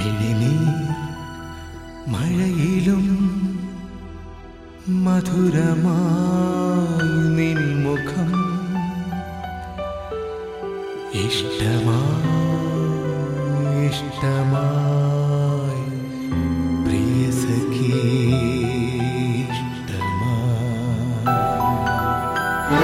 മിഴിനീർ മഴയിലും മധുരമായി നിൻ മുഖം ഇഷ്ടമായി ഇഷ്ടമായി പ്രിയ സഖി ഇഷ്ടമായി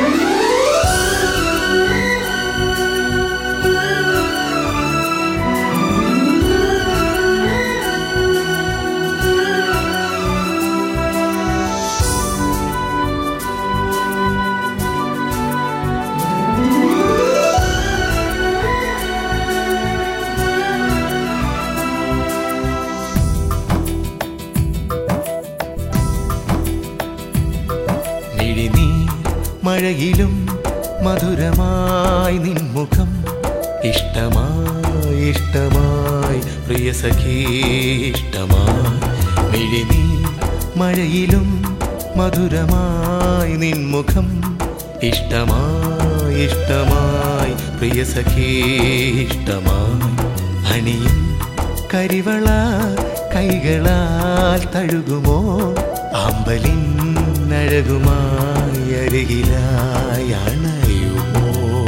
മിഴിനീർ മഴയിലും മധുരമായി നിൻമുഖം ഇഷ്ടമായി ഇഷ്ടമായി പ്രിയ സഖി ഇഷ്ടമായി മിഴിനീർ മഴയിലും മധുരമായി നിൻമുഖം ഇഷ്ടമായി ഇഷ്ടമായി പ്രിയ സഖി ഇഷ്ടമായി അണിയും കരിവള കൈകളാൽ തഴുകുമോ അമ്പലിൻ അഴകുമായി അരികിലായി അണയുമോ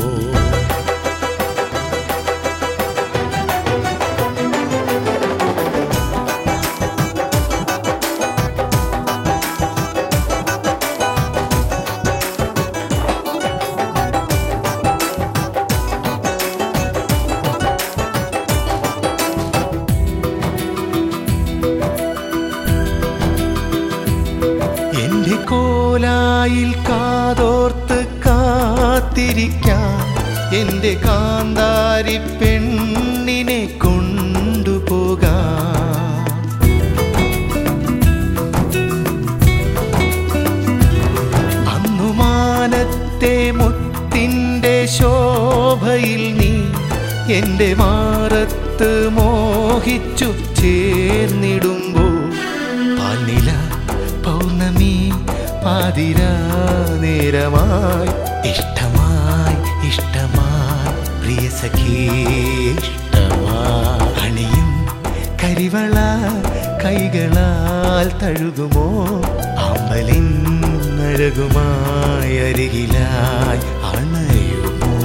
എന്റെ കോലായിൽ കാതോർത്ത് കാത്തിരിക്കാൻ എന്റെ കാന്താരി പെണ്ണിനെ കൊണ്ടുപോകാം അന്നു മാനത്തെ മുത്തിൻ്റെ ശോഭയിൽ നീ എൻ്റെ മാറത്ത് മോഹിച്ചു ചേർന്നിടുമ്പോൾ പാൽനില പൗർണമി പാതിരാ നേരമായി ഇഷ്ടമായി ഇഷ്ടമായി പ്രിയ സഖി ഇഷ്ടമായി അണിയും കരിവള കൈകളാൽ തഴുകുമോ അമ്പലിൻ അഴകുമായി അരികിലായി അണയുമോ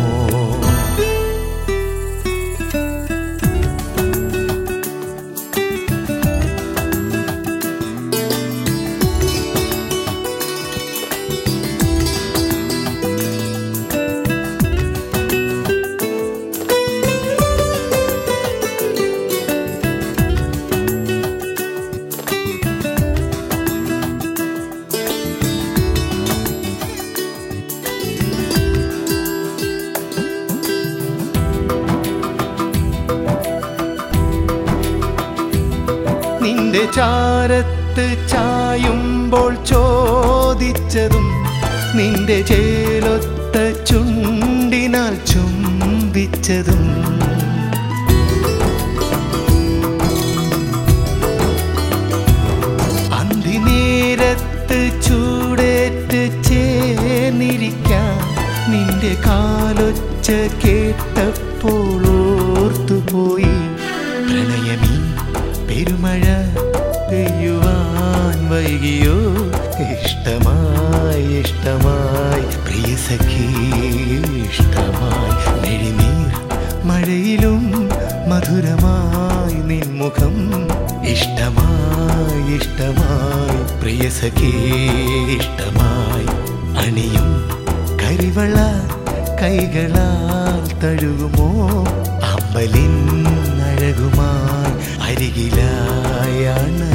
നിന്റെ ചാരത്ത് ചായുമ്പോൾ ചോദിച്ചതും നിന്റെ ചേലൊത്ത ചുണ്ടിനാൽ ചുംബിച്ചതും അന്തിനേരത്ത് ചൂടേറ്റ് ചേർന്നിരിക്കാൻ നിന്റെ കാലൊച്ച കേട്ടപ്പോൾ ഓർത്തുപോയി പ്രണയമീ പെരുമഴ പെയ്യുവാൻ വൈകിയോ ഇഷ്ടമായി ഇഷ്ടമായി പ്രിയ സഖി ഇഷ്ടമായി മെഴിനീർ മഴയിലും മധുരമായി നിൻമുഖം ഇഷ്ടമായി ഇഷ്ടമായി പ്രിയ സഖി ഇഷ്ടമായി അണിയും കരിവള കൈകളാൽ തഴുകുമോ അമ്പലിൻ അഴകുമായി അരികിലായാണ്